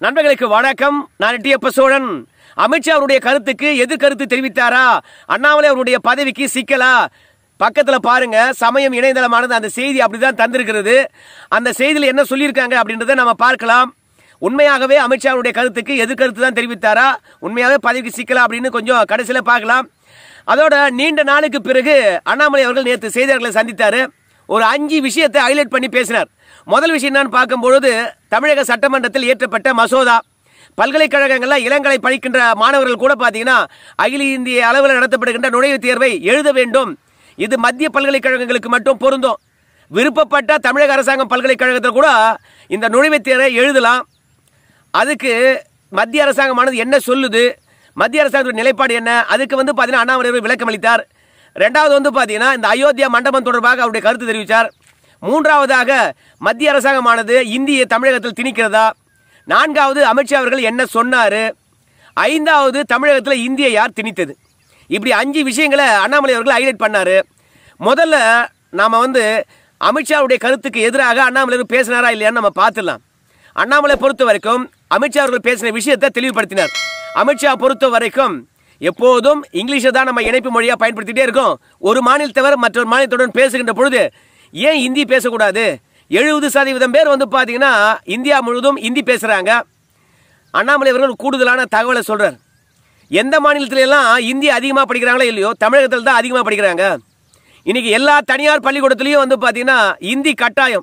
நண்பர்களுக்கு வணக்கம் நான் டிஎப்ப சோழன் அமித்ஷா அவருடைய கருத்துக்கு எதிர் கருத்து தெரிவித்தாரா அண்ணாமலை அவருடைய பதவிக்கு சிக்கலா பக்கத்துல பாருங்க சமயம் இணையதளமானது அந்த செய்தி அப்படிதான் தந்திருக்கிறது அந்த செய்தியில் என்ன சொல்லியிருக்காங்க அப்படின்றத நம்ம பார்க்கலாம் உண்மையாகவே அமித்ஷா அவருடைய கருத்துக்கு எதிர் கருத்து தான் தெரிவித்தாரா உண்மையாகவே பதவிக்கு சிக்கலா அப்படின்னு கொஞ்சம் கடைசியில பார்க்கலாம் அதோட நீண்ட நாளுக்கு பிறகு அண்ணாமலை அவர்கள் நேற்று செய்தியாளர்களை சந்தித்தாரு ஒரு அஞ்சு விஷயத்தை ஹைலைட் பண்ணி பேசினார் முதல் விஷயம் என்னன்னு பார்க்கும்பொழுது தமிழக சட்டமன்றத்தில் இயற்றப்பட்ட மசோதா பல்கலைக்கழகங்கள்ல இளங்கலை படிக்கின்ற மாணவர்கள் கூட பார்த்தீங்கன்னா அகில இந்திய அளவில் நடத்தப்படுகின்ற நுழைவுத் தேர்வை எழுத வேண்டும் இது மத்திய பல்கலைக்கழகங்களுக்கு மட்டும் பொருந்தும் விருப்பப்பட்ட தமிழக அரசாங்கம் பல்கலைக்கழகத்தில் கூட இந்த நுழைவுத் தேர்வை எழுதலாம் அதுக்கு மத்திய அரசாங்கமானது என்ன சொல்லுது மத்திய அரசாங்கத்தோட நிலைப்பாடு என்ன அதுக்கு வந்து பார்த்தீங்கன்னா அண்ணாமலை அவர்கள் விளக்கம் அளித்தார் ரெண்டாவது வந்து பார்த்தீங்கன்னா இந்த அயோத்தியா மண்டபம் தொடர்பாக அவருடைய கருத்து தெரிவித்தார் மூன்றாவதாக மத்திய அரசாங்கமானது இந்தியை தமிழகத்தில் திணிக்கிறதா நான்காவது அமித்ஷா அவர்கள் என்ன சொன்னார் ஐந்தாவது தமிழகத்தில் இந்தியை யார் திணித்தது இப்படி அஞ்சு விஷயங்களை அண்ணாமலை அவர்கள் ஹைலைட் பண்ணாரு முதல்ல நாம வந்து அமித்ஷாவுடைய கருத்துக்கு எதிராக அண்ணாமலை அவர்கள் பேசினாரா இல்லையான்னு நம்ம பார்த்துடலாம் அண்ணாமலை பொறுத்த வரைக்கும் அமித்ஷா அவர்கள் பேசின விஷயத்தை தெளிவுபடுத்தினார் அமித்ஷா பொறுத்த வரைக்கும் எப்போதும் இங்கிலீஷை தான் நம்ம இணைப்பு மொழியாக பயன்படுத்திட்டே இருக்கோம் ஒரு மாநிலத்தவர் மற்றொரு மாநிலத்துடன் பேசுகின்ற பொழுது ஏன் ஹிந்தி பேசக்கூடாது எழுபது சதவீதம் பேர் வந்து பார்த்தீங்கன்னா இந்தியா முழுவதும் ஹிந்தி பேசுகிறாங்க அண்ணாமலை அவர்கள் கூடுதலான தகவலை சொல்றார் எந்த மாநிலத்துல எல்லாம் இந்தி அதிகமாக படிக்கிறாங்களோ இல்லையோ தமிழகத்தில் தான் அதிகமாக படிக்கிறாங்க இன்னைக்கு எல்லா தனியார் பள்ளிக்கூடத்துலேயும் வந்து பார்த்தீங்கன்னா இந்தி கட்டாயம்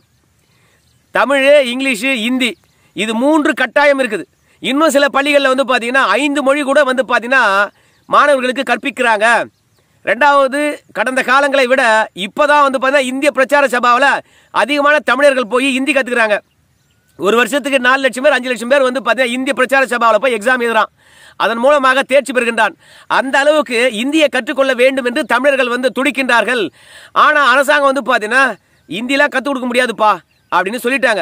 தமிழ் இங்கிலீஷு ஹிந்தி இது மூன்று கட்டாயம் இருக்குது இன்னும் சில பள்ளிகளில் வந்து பார்த்தீங்கன்னா ஐந்து மொழி கூட வந்து பார்த்தீங்கன்னா மாணவர்களுக்கு கற்பிக்கிறாங்க ரெண்டாவது கடந்த காலங்களை விட இப்போதான் வந்து பார்த்தீங்கன்னா இந்திய பிரச்சார சபாவில் அதிகமான தமிழர்கள் போய் ஹிந்தி கற்றுக்குறாங்க ஒரு வருஷத்துக்கு நாலு லட்சம் பேர் அஞ்சு லட்சம் பேர் வந்து பார்த்தீங்கன்னா இந்திய பிரச்சார சபாவில் போய் எக்ஸாம் எழுதுறான் அதன் மூலமாக தேர்ச்சி பெறுகின்றான் அந்த அளவுக்கு இந்தியை கற்றுக்கொள்ள வேண்டும் என்று தமிழர்கள் வந்து துடிக்கின்றார்கள் ஆனால் அரசாங்கம் வந்து பார்த்தீங்கன்னா இந்தியெலாம் கற்றுக் கொடுக்க முடியாதுப்பா அப்படின்னு சொல்லிட்டாங்க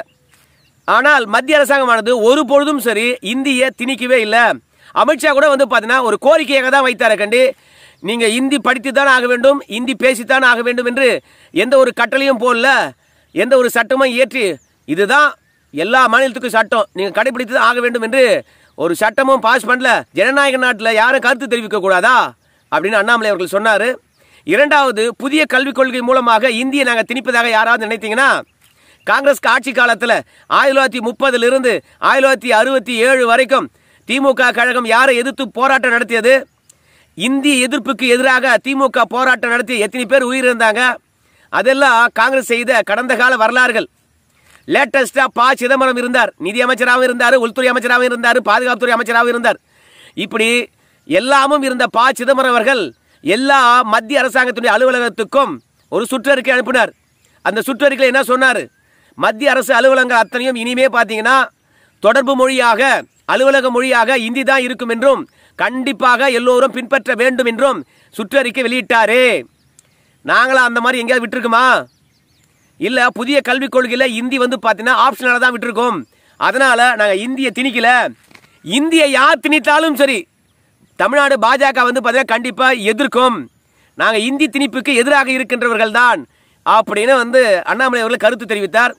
ஆனால் மத்திய அரசாங்கமானது ஒரு பொழுதும் சரி இந்தியை திணிக்கவே இல்லை அமித்ஷா கூட வந்து பார்த்தீங்கன்னா ஒரு கோரிக்கையாக தான் வைத்தார கண்டு நீங்கள் இந்தி படித்து தான் ஆக வேண்டும் இந்தி பேசித்தான் ஆக வேண்டும் என்று எந்த ஒரு கட்டளையும் போடல எந்த ஒரு சட்டமும் இயற்றி இதுதான் எல்லா மாநிலத்துக்கும் சட்டம் நீங்கள் கடைபிடித்து தான் ஆக வேண்டும் என்று ஒரு சட்டமும் பாஸ் பண்ணல ஜனநாயக நாட்டில் யாரும் கருத்து தெரிவிக்க கூடாதா அப்படின்னு அண்ணாமலை அவர்கள் சொன்னார் இரண்டாவது புதிய கல்விக் கொள்கை மூலமாக இந்தியை நாங்கள் திணிப்பதாக யாராவது நினைத்தீங்கன்னா காங்கிரஸ் ஆட்சி காலத்தில் ஆயிரத்தி தொள்ளாயிரத்தி முப்பதிலிருந்து ஆயிரத்தி தொள்ளாயிரத்தி அறுபத்தி ஏழு வரைக்கும் திமுக கழகம் யாரை எதிர்த்து போராட்டம் நடத்தியது இந்திய எதிர்ப்புக்கு எதிராக திமுக போராட்டம் நடத்தி எத்தனை பேர் உயிரிழந்தாங்க அதெல்லாம் காங்கிரஸ் செய்த கடந்த கால வரலாறுகள் லேட்டஸ்டா ப சிதம்பரம் இருந்தார் நிதி அமைச்சராகவும் இருந்தார் உள்துறை அமைச்சராகவும் இருந்தார் பாதுகாப்புத்துறை அமைச்சராகவும் இருந்தார் இப்படி எல்லாமும் இருந்த ப சிதம்பரம் அவர்கள் எல்லா மத்திய அரசாங்கத்துடைய அலுவலகத்துக்கும் ஒரு சுற்றறிக்கை அனுப்பினார் அந்த சுற்றறிக்கையில் என்ன சொன்னார் மத்திய அரசு அலுவலகங்கள் அத்தனையும் இனிமே பார்த்தீங்கன்னா தொடர்பு மொழியாக அலுவலக மொழியாக இந்தி தான் இருக்கும் என்றும் கண்டிப்பாக எல்லோரும் பின்பற்ற வேண்டும் என்றும் சுற்றறிக்கை வெளியிட்டாரே நாங்களா அந்த மாதிரி எங்கேயாவது விட்டுருக்குமா இல்ல புதிய கல்விக் கொள்கையில இந்தி வந்து பாத்தீங்கன்னா ஆப்ஷனலா தான் விட்டுருக்கோம் அதனால நாங்க இந்திய திணிக்கல இந்தியை யார் திணித்தாலும் சரி தமிழ்நாடு பாஜக வந்து பார்த்தீங்கன்னா கண்டிப்பா எதிர்க்கும் நாங்க இந்தி திணிப்புக்கு எதிராக இருக்கின்றவர்கள் தான் அப்படின்னு வந்து அண்ணாமலை அவர்கள் கருத்து தெரிவித்தார்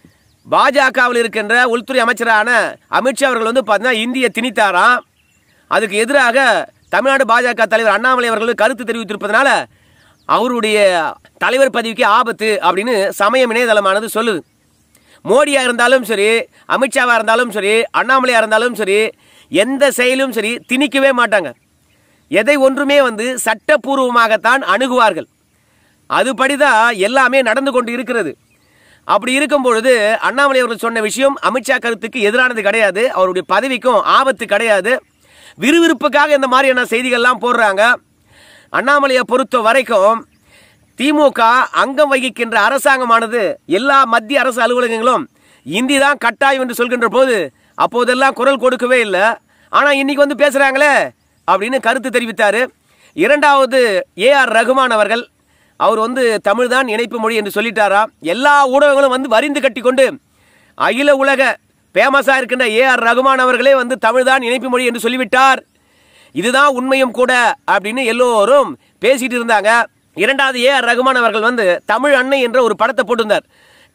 பாஜகவில் இருக்கின்ற உள்துறை அமைச்சரான அமித்ஷா அவர்கள் வந்து பார்த்தீங்கன்னா இந்திய திணித்தாராம் அதுக்கு எதிராக தமிழ்நாடு பாஜக தலைவர் அண்ணாமலை அவர்கள் கருத்து தெரிவித்திருப்பதனால அவருடைய தலைவர் பதவிக்கு ஆபத்து அப்படின்னு சமயம் இணையதளமானது சொல்லுது மோடியா இருந்தாலும் சரி அமித்ஷாவா இருந்தாலும் சரி அண்ணாமலையா இருந்தாலும் சரி எந்த செயலும் சரி திணிக்கவே மாட்டாங்க எதை ஒன்றுமே வந்து சட்டப்பூர்வமாகத்தான் அணுகுவார்கள் அதுபடிதான் எல்லாமே நடந்து கொண்டு இருக்கிறது அப்படி இருக்கும் பொழுது அண்ணாமலை அவர்கள் சொன்ன விஷயம் அமித்ஷா கருத்துக்கு எதிரானது கிடையாது அவருடைய பதவிக்கும் ஆபத்து கிடையாது விறுவிறுப்புக்காக இந்த மாதிரியான செய்திகள்லாம் போடுறாங்க அண்ணாமலையை பொறுத்த வரைக்கும் திமுக அங்கம் வகிக்கின்ற அரசாங்கமானது எல்லா மத்திய அரசு அலுவலகங்களும் இந்தி தான் கட்டாயம் என்று சொல்கின்ற போது அப்போதெல்லாம் குரல் கொடுக்கவே இல்லை ஆனால் இன்னைக்கு வந்து பேசுகிறாங்களே அப்படின்னு கருத்து தெரிவித்தார் இரண்டாவது ஏ ஆர் ரகுமான் அவர்கள் அவர் வந்து தமிழ் தான் இணைப்பு மொழி என்று சொல்லிட்டாராம் எல்லா ஊடகங்களும் வந்து வரிந்து கட்டி கொண்டு அகில உலக ஃபேமஸாக இருக்கின்ற ஏ ஆர் ரகுமான் அவர்களே வந்து தமிழ் தான் இணைப்பு மொழி என்று சொல்லிவிட்டார் இதுதான் உண்மையும் கூட அப்படின்னு எல்லோரும் பேசிட்டு இருந்தாங்க இரண்டாவது ஏ ஆர் ரகுமான் அவர்கள் வந்து தமிழ் அன்னை என்ற ஒரு படத்தை போட்டிருந்தார்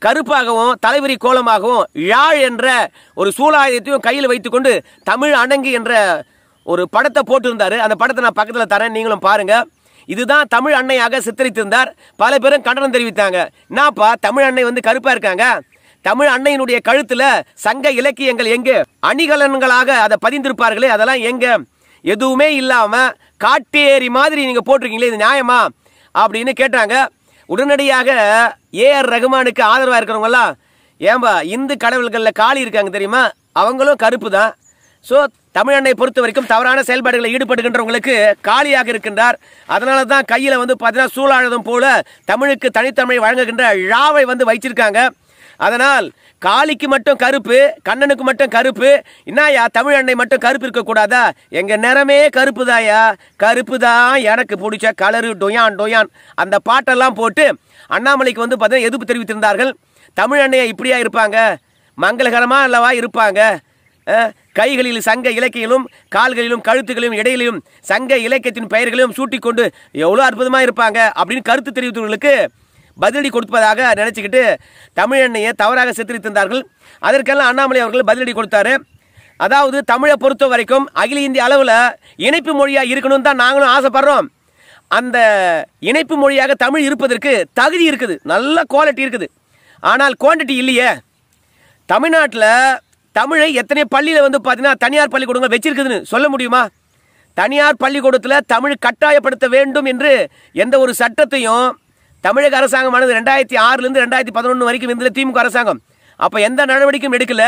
கருப்பாகவும் தலைவரி கோலமாகவும் யாழ் என்ற ஒரு சூலாயுதத்தையும் கையில் வைத்துக்கொண்டு தமிழ் அணங்கு என்ற ஒரு படத்தை போட்டிருந்தாரு அந்த படத்தை நான் பக்கத்தில் தரேன் நீங்களும் பாருங்க இதுதான் தமிழ் அன்னையாக சித்தரித்திருந்தார் பல பேரும் கண்டனம் தெரிவித்தாங்க என்னப்பா தமிழ் அன்னை வந்து கருப்பா இருக்காங்க தமிழ் அன்னையினுடைய கழுத்துல சங்க இலக்கியங்கள் எங்க அணிகலன்களாக அதை பதிந்திருப்பார்களே அதெல்லாம் எங்க எதுவுமே இல்லாம காட்டேரி மாதிரி நீங்க போட்டிருக்கீங்களே இது நியாயமா அப்படின்னு கேட்டாங்க உடனடியாக ஏஆர் ரகுமானுக்கு ஆதரவா இருக்கிறவங்கலாம் ஏன்பா இந்து கடவுள்களில் காளி இருக்காங்க தெரியுமா அவங்களும் கருப்பு தான் ஸோ தமிழனை பொறுத்த வரைக்கும் தவறான செயல்பாடுகளில் ஈடுபடுகின்றவங்களுக்கு காலியாக இருக்கின்றார் அதனால தான் கையில் வந்து பார்த்தீங்கன்னா சூழாழதம் போல தமிழுக்கு தனித்தன்மை வழங்குகின்ற ழாவை வந்து வச்சிருக்காங்க அதனால் காளிக்கு மட்டும் கருப்பு கண்ணனுக்கு மட்டும் கருப்பு என்னயா தமிழ் அன்னை மட்டும் கருப்பு இருக்கக்கூடாதா எங்க நிறமே கருப்பு தாயா கருப்பு தான் எனக்கு பிடிச்ச கலரு டொயான் டொயான் அந்த பாட்டெல்லாம் போட்டு அண்ணாமலைக்கு வந்து பார்த்தீங்கன்னா எதிர்ப்பு தெரிவித்திருந்தார்கள் தமிழ் அன்னையா இப்படியா இருப்பாங்க மங்களகரமா அல்லவா இருப்பாங்க அஹ், கைகளில் சங்க இலக்கியங்களும் கால்களிலும் கழுத்துகளிலும் இடையிலும் சங்க இலக்கியத்தின் பெயர்களையும் சூட்டிக்கொண்டு எவ்வளோ அற்புதமாக இருப்பாங்க அப்படின்னு கருத்து தெரிவித்தவர்களுக்கு பதிலடி கொடுப்பதாக நினச்சிக்கிட்டு தமிழ் எண்ணெயை தவறாக சித்தரித்திருந்தார்கள் அதற்கெல்லாம் அண்ணாமலை அவர்கள் பதிலடி கொடுத்தாரு அதாவது தமிழை பொறுத்த வரைக்கும் அகில இந்திய அளவில் இணைப்பு மொழியாக இருக்கணும்னு தான் நாங்களும் ஆசைப்படுறோம் அந்த இணைப்பு மொழியாக தமிழ் இருப்பதற்கு தகுதி இருக்குது நல்ல குவாலிட்டி இருக்குது ஆனால் குவான்டிட்டி இல்லையே தமிழ்நாட்டில் தமிழை எத்தனை பள்ளியில் வந்து பார்த்தீங்கன்னா தனியார் பள்ளிக்கூடங்கள் வச்சிருக்குதுன்னு சொல்ல முடியுமா தனியார் பள்ளிக்கூடத்தில் தமிழ் கட்டாயப்படுத்த வேண்டும் என்று எந்த ஒரு சட்டத்தையும் தமிழக அரசாங்கமானது ரெண்டாயிரத்தி ஆறுலேருந்து ரெண்டாயிரத்தி பதினொன்று வரைக்கும் இருந்தது திமுக அரசாங்கம் அப்போ எந்த நடவடிக்கையும் எடுக்கல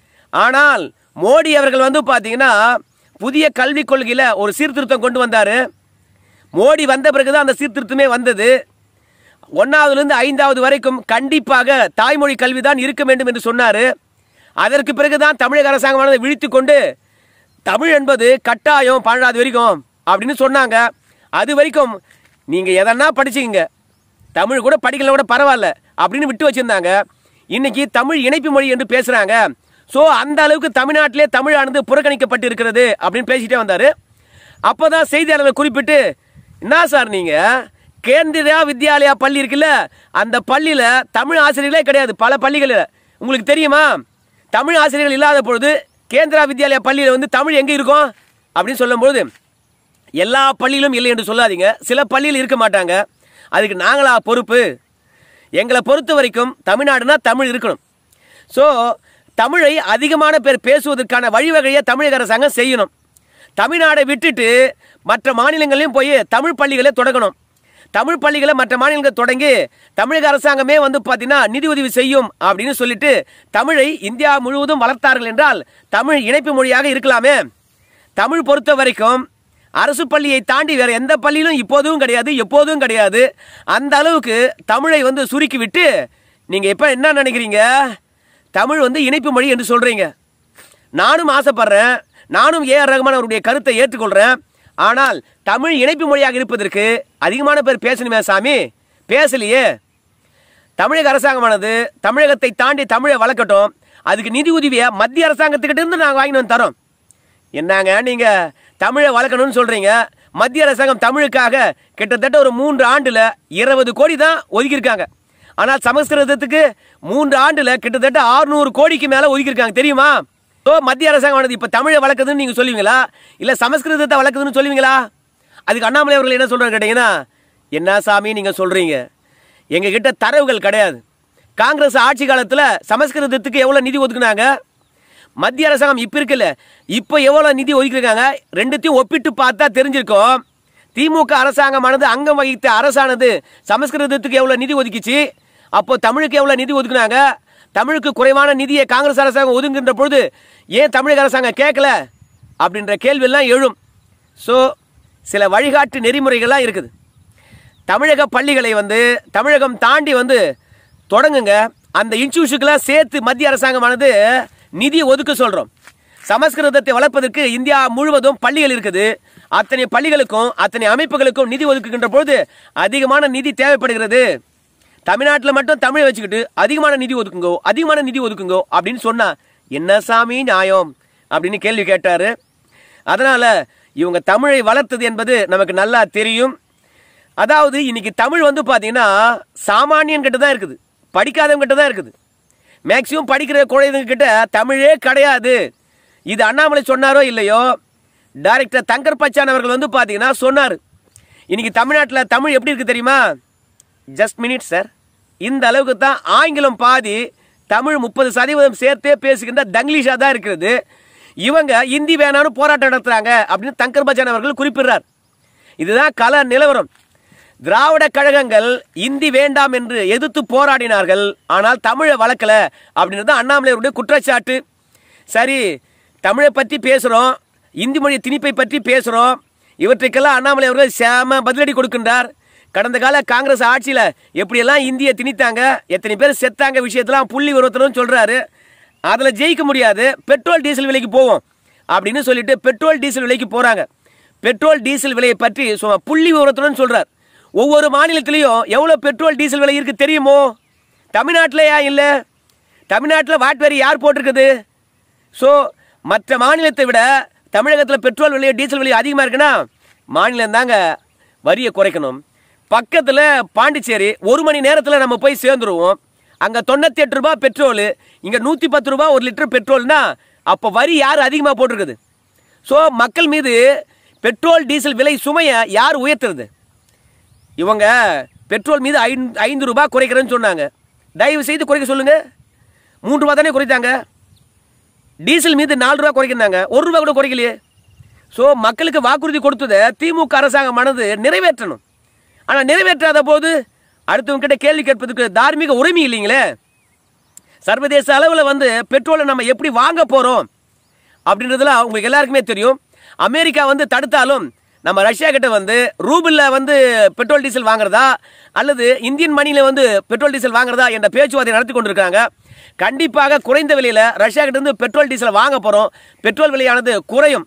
ஆனால் மோடி அவர்கள் வந்து பார்த்தீங்கன்னா புதிய கல்விக் கொள்கையில் ஒரு சீர்திருத்தம் கொண்டு வந்தார் மோடி வந்த பிறகுதான் அந்த சீர்திருத்தமே வந்தது ஒன்றாவதுலேருந்து ஐந்தாவது வரைக்கும் கண்டிப்பாக தாய்மொழி கல்வி தான் இருக்க வேண்டும் என்று சொன்னார் அதற்கு பிறகுதான் தமிழக அரசாங்கமானதை விழித்து கொண்டு தமிழ் என்பது கட்டாயம் பன்னெண்டாவது வரைக்கும் அப்படின்னு சொன்னாங்க அது வரைக்கும் நீங்கள் எதனா படிச்சுக்கங்க தமிழ் கூட படிக்கல கூட பரவாயில்ல அப்படின்னு விட்டு வச்சிருந்தாங்க இன்னைக்கு தமிழ் இணைப்பு மொழி என்று பேசுகிறாங்க ஸோ அந்த அளவுக்கு தமிழ்நாட்டிலே தமிழானது புறக்கணிக்கப்பட்டு இருக்கிறது அப்படின்னு பேசிட்டே வந்தார் அப்போதான் செய்தியாளர் குறிப்பிட்டு என்ன சார் நீங்கள் கேந்திரா வித்யாலயா பள்ளி இருக்குல்ல அந்த பள்ளியில் தமிழ் ஆசிரியர்களே கிடையாது பல பள்ளிகளில் உங்களுக்கு தெரியுமா தமிழ் ஆசிரியர்கள் இல்லாத பொழுது கேந்திரா வித்யாலயா பள்ளியில் வந்து தமிழ் எங்கே இருக்கும் அப்படின்னு சொல்லும்போது எல்லா பள்ளியிலும் இல்லை என்று சொல்லாதீங்க சில பள்ளியில் இருக்க மாட்டாங்க அதுக்கு நாங்களா பொறுப்பு எங்களை பொறுத்த வரைக்கும் தமிழ்நாடுனா தமிழ் இருக்கணும் ஸோ தமிழை அதிகமான பேர் பேசுவதற்கான வழிவகையை தமிழக அரசாங்கம் செய்யணும் தமிழ்நாடை விட்டுட்டு மற்ற மாநிலங்களையும் போய் தமிழ் பள்ளிகளை தொடங்கணும் தமிழ் பள்ளிகளை மற்ற மாநிலங்கள் தொடங்கி தமிழக அரசாங்கமே வந்து பார்த்தீங்கன்னா நிதி உதவி செய்யும் அப்படின்னு சொல்லிட்டு தமிழை இந்தியா முழுவதும் வளர்த்தார்கள் என்றால் தமிழ் இணைப்பு மொழியாக இருக்கலாமே தமிழ் பொறுத்த வரைக்கும் அரசு பள்ளியை தாண்டி வேற எந்த பள்ளியிலும் இப்போதும் கிடையாது எப்போதும் கிடையாது அந்த அளவுக்கு தமிழை வந்து சுருக்கி விட்டு நீங்க இப்ப என்ன நினைக்கிறீங்க தமிழ் வந்து இணைப்பு மொழி என்று சொல்றீங்க நானும் ஆசைப்படுறேன் நானும் ஏ ஆர் ரஹ்மான் அவருடைய கருத்தை ஏற்றுக்கொள்றேன் ஆனால் தமிழ் இணைப்பு மொழியாக இருப்பதற்கு அதிகமான பேர் பேசணுமே சாமி பேசலையே தமிழக அரசாங்கமானது தமிழகத்தை தாண்டி தமிழை வளர்க்கட்டும் அதுக்கு நிதி உதவியை மத்திய அரசாங்கத்துக்கிட்ட இருந்து நாங்கள் வாங்கிட்டு வந்து தரோம் என்னங்க நீங்க தமிழை வளர்க்கணும்னு சொல்றீங்க மத்திய அரசாங்கம் தமிழுக்காக கிட்டத்தட்ட ஒரு மூன்று ஆண்டுல இருபது கோடி தான் ஒதுக்கியிருக்காங்க ஆனால் சமஸ்கிருதத்துக்கு மூன்று ஆண்டுல கிட்டத்தட்ட 600 கோடிக்கு மேல ஒதுக்கியிருக்காங்க தெரியுமா ஸோ மத்திய அரசாங்கமானது இப்போ தமிழை வளர்க்குதுன்னு நீங்க சொல்லுவீங்களா இல்ல சமஸ்கிருதத்தை வளர்க்குதுன்னு சொல்லுவீங்களா அதுக்கு அண்ணாமலை அவர்கள் என்ன சொல்றாரு கேட்டீங்கன்னா என்ன சாமி நீங்க சொல்றீங்க எங்க கிட்ட தரவுகள் கிடையாது காங்கிரஸ் ஆட்சி காலத்துல சமஸ்கிருதத்துக்கு எவ்வளவு நிதி ஒதுக்குனாங்க மத்திய அரசாங்கம் இப்போ இருக்குல்ல இப்போ எவ்வளோ நிதி ஒதுக்கியிருக்காங்க ரெண்டுத்தையும் ஒப்பிட்டு பார்த்தா தெரிஞ்சிருக்கும் திமுக அரசாங்கமானது அங்கம் வகித்த அரசானது சமஸ்கிருதத்துக்கு எவ்வளோ நிதி ஒதுக்கிச்சு அப்போ தமிழுக்கு எவ்வளோ நிதி ஒதுக்குனாங்க தமிழுக்கு குறைவான நிதியை காங்கிரஸ் அரசாங்கம் ஒதுங்குகின்ற பொழுது ஏன் தமிழக அரசாங்கம் கேட்கல அப்படின்ற கேள்வியெல்லாம் எழும் ஸோ சில வழிகாட்டு நெறிமுறைகள்லாம் இருக்குது தமிழக பள்ளிகளை வந்து தமிழகம் தாண்டி வந்து தொடங்குங்க அந்த இன்ஸ்டியூஷனுக்கெல்லாம் சேர்த்து மத்திய அரசாங்கமானது நிதி ஒதுக்க சொல்கிறோம் சமஸ்கிருதத்தை வளர்ப்பதற்கு இந்தியா முழுவதும் பள்ளிகள் இருக்குது அத்தனை பள்ளிகளுக்கும் அத்தனை அமைப்புகளுக்கும் நிதி ஒதுக்குகின்ற பொழுது அதிகமான நிதி தேவைப்படுகிறது தமிழ்நாட்டில் மட்டும் தமிழை வச்சுக்கிட்டு அதிகமான நிதி ஒதுக்குங்கோ அதிகமான நிதி ஒதுக்குங்கோ அப்படின்னு சொன்னா என்ன சாமி நியாயம் அப்படின்னு கேள்வி கேட்டாரு அதனால இவங்க தமிழை வளர்த்தது என்பது நமக்கு நல்லா தெரியும் அதாவது இன்னைக்கு தமிழ் வந்து பார்த்தீங்கன்னா சாமானியன் கிட்ட தான் இருக்குது படிக்காதவங்க கிட்ட தான் இருக்குது மேக்சிமம் படிக்கிற குழந்தைங்க கிட்ட தமிழே கிடையாது இது அண்ணாமலை சொன்னாரோ இல்லையோ டைரக்டர் தங்கர் பச்சான் அவர்கள் வந்து பார்த்தீங்கன்னா சொன்னார் இன்னைக்கு தமிழ்நாட்டில் தமிழ் எப்படி இருக்கு தெரியுமா ஜஸ்ட் மினிட் சார் இந்த அளவுக்கு தான் ஆங்கிலம் பாதி தமிழ் முப்பது சதவீதம் சேர்த்தே பேசுகின்ற தங்கிலீஷா தான் இருக்கிறது இவங்க இந்தி வேணான்னு போராட்டம் நடத்துறாங்க அப்படின்னு தங்கர் பச்சான் அவர்கள் குறிப்பிடுறார் இதுதான் கல நிலவரம் திராவிட கழகங்கள் இந்தி வேண்டாம் என்று எதிர்த்து போராடினார்கள் ஆனால் தமிழை வளர்க்கல அப்படின்றது அண்ணாமலையுடைய குற்றச்சாட்டு சரி தமிழை பற்றி பேசுகிறோம் இந்தி மொழி திணிப்பை பற்றி பேசுகிறோம் இவற்றுக்கெல்லாம் அண்ணாமலை அவர்கள் சேம பதிலடி கொடுக்கின்றார் கடந்த கால காங்கிரஸ் ஆட்சியில் எப்படியெல்லாம் இந்தியை திணித்தாங்க எத்தனை பேர் செத்தாங்க விஷயத்தெல்லாம் புள்ளி உருவத்தணும் சொல்கிறாரு அதில் ஜெயிக்க முடியாது பெட்ரோல் டீசல் விலைக்கு போவோம் அப்படின்னு சொல்லிட்டு பெட்ரோல் டீசல் விலைக்கு போகிறாங்க பெட்ரோல் டீசல் விலையை பற்றி சும்மா புள்ளி விவரத்துடன் சொல்றார் ஒவ்வொரு மாநிலத்திலையும் எவ்வளோ பெட்ரோல் டீசல் விலை இருக்கு தெரியுமோ தமிழ்நாட்டில் ஏன் இல்லை தமிழ்நாட்டில் வாட் வரி யார் போட்டிருக்குது ஸோ மற்ற மாநிலத்தை விட தமிழகத்தில் பெட்ரோல் விலை டீசல் விலை அதிகமாக இருக்குன்னா மாநிலம் தாங்க வரியை குறைக்கணும் பக்கத்தில் பாண்டிச்சேரி ஒரு மணி நேரத்தில் நம்ம போய் சேர்ந்துருவோம் அங்கே தொண்ணூற்றி எட்டு ரூபா பெட்ரோலு இங்கே நூற்றி பத்து ரூபா ஒரு லிட்டர் பெட்ரோல்னா அப்போ வரி யார் அதிகமாக போட்டிருக்குது ஸோ மக்கள் மீது பெட்ரோல் டீசல் விலை சுமையை யார் உயர்த்துறது இவங்க பெட்ரோல் மீது ஐந்து ஐந்து ரூபாய் குறைக்கிறேன்னு சொன்னாங்க தயவு செய்து குறைக்க சொல்லுங்க மூன்று ரூபா தானே குறைத்தாங்க டீசல் மீது நாலு ரூபா குறைக்கிறாங்க ஒரு ரூபா கூட குறைக்கலையே ஸோ மக்களுக்கு வாக்குறுதி கொடுத்ததை திமுக அரசாங்கமானது நிறைவேற்றணும் ஆனால் நிறைவேற்றாத போது அடுத்தவங்க கிட்ட கேள்வி கேட்பதுக்கு தார்மீக உரிமை இல்லைங்களே சர்வதேச அளவில் வந்து பெட்ரோலை நம்ம எப்படி வாங்க போகிறோம் அப்படின்றதுலாம் உங்களுக்கு எல்லாருக்குமே தெரியும் அமெரிக்கா வந்து தடுத்தாலும் நம்ம ரஷ்யா கிட்ட வந்து ரூபிளில் வந்து பெட்ரோல் டீசல் வாங்குறதா அல்லது இந்தியன் மணியில் வந்து பெட்ரோல் டீசல் வாங்குறதா என்ற பேச்சுவார்த்தை நடத்தி கொண்டிருக்காங்க கண்டிப்பாக குறைந்த விலையில் ரஷ்யா கிட்ட இருந்து பெட்ரோல் டீசல் வாங்க போகிறோம் பெட்ரோல் விலையானது குறையும்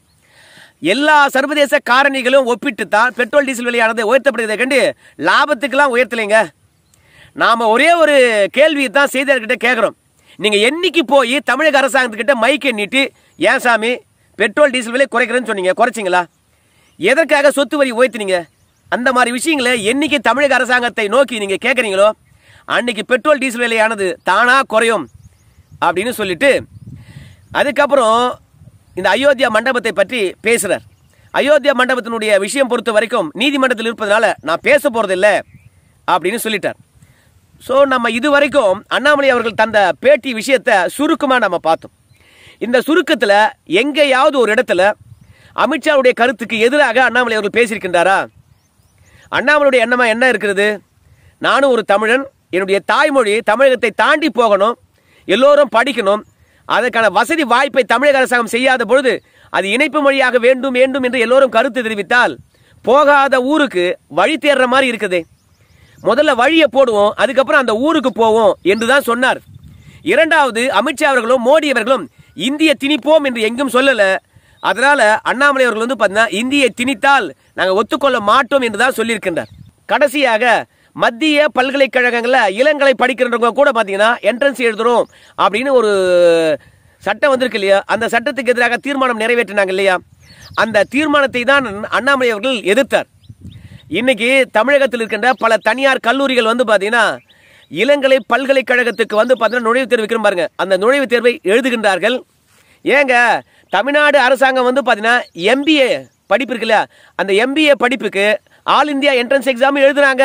எல்லா சர்வதேச காரணிகளும் ஒப்பிட்டு தான் பெட்ரோல் டீசல் விலையானது உயர்த்தப்படுகிறதை கண்டு லாபத்துக்கெல்லாம் உயர்த்தலைங்க நாம் ஒரே ஒரு கேள்வியை தான் செய்தியாளர்கிட்ட கேட்குறோம் நீங்கள் என்னைக்கு போய் தமிழக அரசாங்கத்துக்கிட்ட மைக்கை நீட்டி ஏன் சாமி பெட்ரோல் டீசல் விலை குறைக்கிறேன்னு சொன்னீங்க குறைச்சிங்களா எதற்காக சொத்து வரி உயர்த்தினீங்க அந்த மாதிரி விஷயங்களை என்னைக்கு தமிழக அரசாங்கத்தை நோக்கி நீங்கள் கேட்குறீங்களோ அன்னைக்கு பெட்ரோல் டீசல் விலையானது தானாக குறையும் அப்படின்னு சொல்லிட்டு அதுக்கப்புறம் இந்த அயோத்தியா மண்டபத்தை பற்றி பேசுகிறார் அயோத்தியா மண்டபத்தினுடைய விஷயம் பொறுத்த வரைக்கும் நீதிமன்றத்தில் இருப்பதனால நான் பேச போகிறதில்ல அப்படின்னு சொல்லிட்டார் ஸோ நம்ம இது வரைக்கும் அண்ணாமலை அவர்கள் தந்த பேட்டி விஷயத்தை சுருக்கமாக நம்ம பார்த்தோம் இந்த சுருக்கத்தில் எங்கேயாவது ஒரு இடத்துல அமித்ஷாவுடைய கருத்துக்கு எதிராக அண்ணாமலை அவர்கள் பேசியிருக்கின்றாரா அண்ணாமலையுடைய எண்ணமா என்ன இருக்கிறது நானும் ஒரு தமிழன் என்னுடைய தாய்மொழி தமிழகத்தை தாண்டி போகணும் எல்லோரும் படிக்கணும் அதற்கான வசதி வாய்ப்பை தமிழக அரசாங்கம் செய்யாத பொழுது அது இணைப்பு மொழியாக வேண்டும் வேண்டும் என்று எல்லோரும் கருத்து தெரிவித்தால் போகாத ஊருக்கு வழி தேடுற மாதிரி இருக்குதே முதல்ல வழியை போடுவோம் அதுக்கப்புறம் அந்த ஊருக்கு போவோம் என்று தான் சொன்னார் இரண்டாவது அமித்ஷா அவர்களும் மோடி அவர்களும் இந்திய திணிப்போம் என்று எங்கும் சொல்லல அதனால அண்ணாமலை அவர்கள் வந்து பார்த்தீங்கன்னா இந்தியை திணித்தால் நாங்கள் ஒத்துக்கொள்ள மாட்டோம் என்று தான் சொல்லியிருக்கின்றார் கடைசியாக மத்திய பல்கலைக்கழகங்களில் இளங்கலை படிக்கிறவங்க கூட பார்த்தீங்கன்னா என்ட்ரன்ஸ் எழுதுறோம் அப்படின்னு ஒரு சட்டம் வந்திருக்கு இல்லையா அந்த சட்டத்துக்கு எதிராக தீர்மானம் நிறைவேற்றினாங்க இல்லையா அந்த தீர்மானத்தை தான் அண்ணாமலை அவர்கள் எதிர்த்தார் இன்னைக்கு தமிழகத்தில் இருக்கின்ற பல தனியார் கல்லூரிகள் வந்து பார்த்தீங்கன்னா இளங்கலை பல்கலைக்கழகத்துக்கு வந்து பார்த்தீங்கன்னா நுழைவுத் தேர்வு வைக்கிறோம் பாருங்க அந்த நுழைவுத் தேர்வை எழுதுகின்றார்கள் ஏங்க தமிழ்நாடு அரசாங்கம் வந்து பார்த்தீங்கன்னா எம்பிஏ படிப்பு இருக்கு இல்லையா அந்த எம்பிஏ படிப்புக்கு ஆல் இந்தியா என்ட்ரன்ஸ் எக்ஸாம் எழுதுறாங்க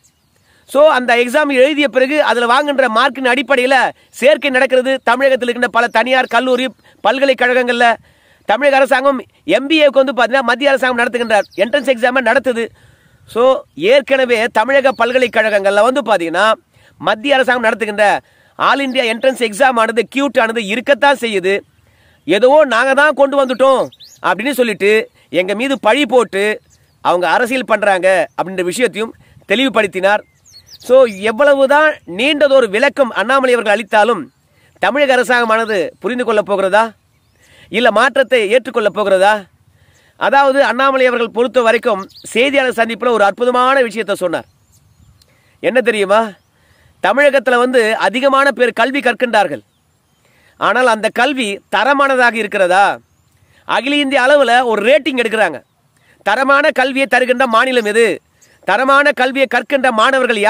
ஸோ அந்த எக்ஸாம் எழுதிய பிறகு அதில் வாங்குகின்ற மார்க்கின் அடிப்படையில் சேர்க்கை நடக்கிறது தமிழகத்தில் இருக்கின்ற பல தனியார் கல்லூரி பல்கலைக்கழகங்களில் தமிழக அரசாங்கம் எம்பிஏக்கு வந்து பார்த்தீங்கன்னா மத்திய அரசாங்கம் நடத்துகின்றார் என்ட்ரன்ஸ் எக்ஸாமை நடத்துது ஸோ ஏற்கனவே தமிழக பல்கலைக்கழகங்களில் வந்து பார்த்தீங்கன்னா மத்திய அரசாங்கம் நடத்துகின்ற ஆல் இந்தியா என்ட்ரன்ஸ் எக்ஸாம் ஆனது கியூட் ஆனது இருக்கத்தான் செய்யுது ஏதோ நாங்கள் தான் கொண்டு வந்துட்டோம் அப்படின்னு சொல்லிட்டு எங்கள் மீது பழி போட்டு அவங்க அரசியல் பண்ணுறாங்க அப்படின்ற விஷயத்தையும் தெளிவுபடுத்தினார் ஸோ எவ்வளவுதான் நீண்டதொரு விளக்கம் அண்ணாமலை அவர்கள் அளித்தாலும் தமிழக அரசாங்கமானது புரிந்து கொள்ளப் போகிறதா இல்லை மாற்றத்தை ஏற்றுக்கொள்ளப் போகிறதா அதாவது அண்ணாமலை அவர்கள் பொறுத்த வரைக்கும் செய்தியாளர் சந்திப்பில் ஒரு அற்புதமான விஷயத்தை சொன்னார் என்ன தெரியுமா தமிழகத்தில் வந்து அதிகமான பேர் கல்வி கற்கின்றார்கள் ஆனால் அந்த கல்வி தரமானதாக இருக்கிறதா அகில இந்திய அளவில் ஒரு ரேட்டிங் எடுக்கிறாங்க தரமான கல்வியை தருகின்ற மாநிலம் எது தரமான கல்வியை கற்கின்ற மாணவர்கள் யார்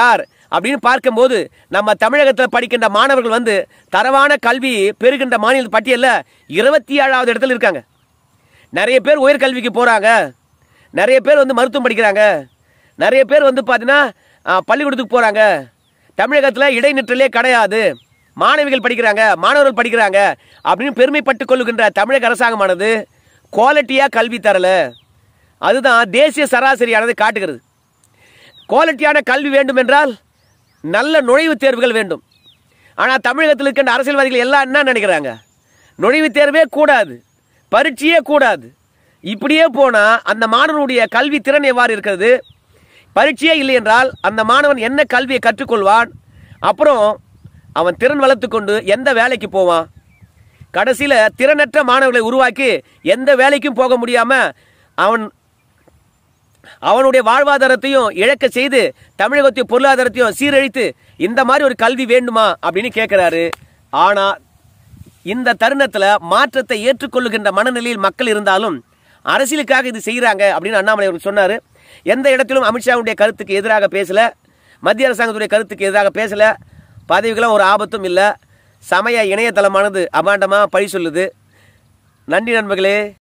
அப்படின்னு பார்க்கும்போது நம்ம தமிழகத்தில் படிக்கின்ற மாணவர்கள் வந்து தரவான கல்வி பெறுகின்ற மாநில பட்டியலில் இருபத்தி ஏழாவது இடத்துல இருக்காங்க நிறைய பேர் உயர்கல்விக்கு போகிறாங்க நிறைய பேர் வந்து மருத்துவம் படிக்கிறாங்க நிறைய பேர் வந்து பார்த்தீங்கன்னா ஆ, பள்ளிக்கூடத்துக்கு போகிறாங்க தமிழகத்தில் இடைநிற்றலே கிடையாது மாணவிகள் படிக்கிறாங்க மாணவர்கள் படிக்கிறாங்க அப்படின்னு பெருமைப்பட்டு கொள்ளுகின்ற தமிழக அரசாங்கமானது குவாலிட்டியாக கல்வி தரல அதுதான் தேசிய சராசரியானது காட்டுகிறது குவாலிட்டியான கல்வி வேண்டும் என்றால் நல்ல நுழைவுத் தேர்வுகள் வேண்டும் ஆனால் தமிழகத்தில் இருக்கின்ற அரசியல்வாதிகள் எல்லாம் என்ன நினைக்கிறாங்க நுழைவுத் தேர்வே கூடாது பரீட்சையே கூடாது இப்படியே போனால் அந்த மாணவனுடைய கல்வி திறன் எவ்வாறு இருக்கிறது பரீட்சையே இல்லை என்றால் அந்த மாணவன் என்ன கல்வியை கற்றுக்கொள்வான் அப்புறம் அவன் திறன் வளர்த்து கொண்டு எந்த வேலைக்கு போவான் கடைசியில் திறனற்ற மாணவர்களை உருவாக்கி எந்த வேலைக்கும் போக முடியாமல் அவன் அவனுடைய வாழ்வாதாரத்தையும் இழக்க செய்து தமிழகத்திய பொருளாதாரத்தையும் சீரழித்து இந்த மாதிரி ஒரு கல்வி வேண்டுமா அப்படின்னு கேட்கிறாரு ஆனா இந்த தருணத்துல மாற்றத்தை ஏற்றுக்கொள்ளுகின்ற மனநிலையில் மக்கள் இருந்தாலும் அரசியலுக்காக இது செய்கிறாங்க அப்படின்னு அண்ணாமலை அவர்கள் சொன்னாரு எந்த இடத்திலும் அமித்ஷாவுடைய கருத்துக்கு எதிராக பேசல மத்திய அரசாங்கத்துடைய கருத்துக்கு எதிராக பேசல பதவிகளும் ஒரு ஆபத்தும் இல்லை சமய இணையதளமானது அபாண்டமாக பழி சொல்லுது நன்றி நண்பர்களே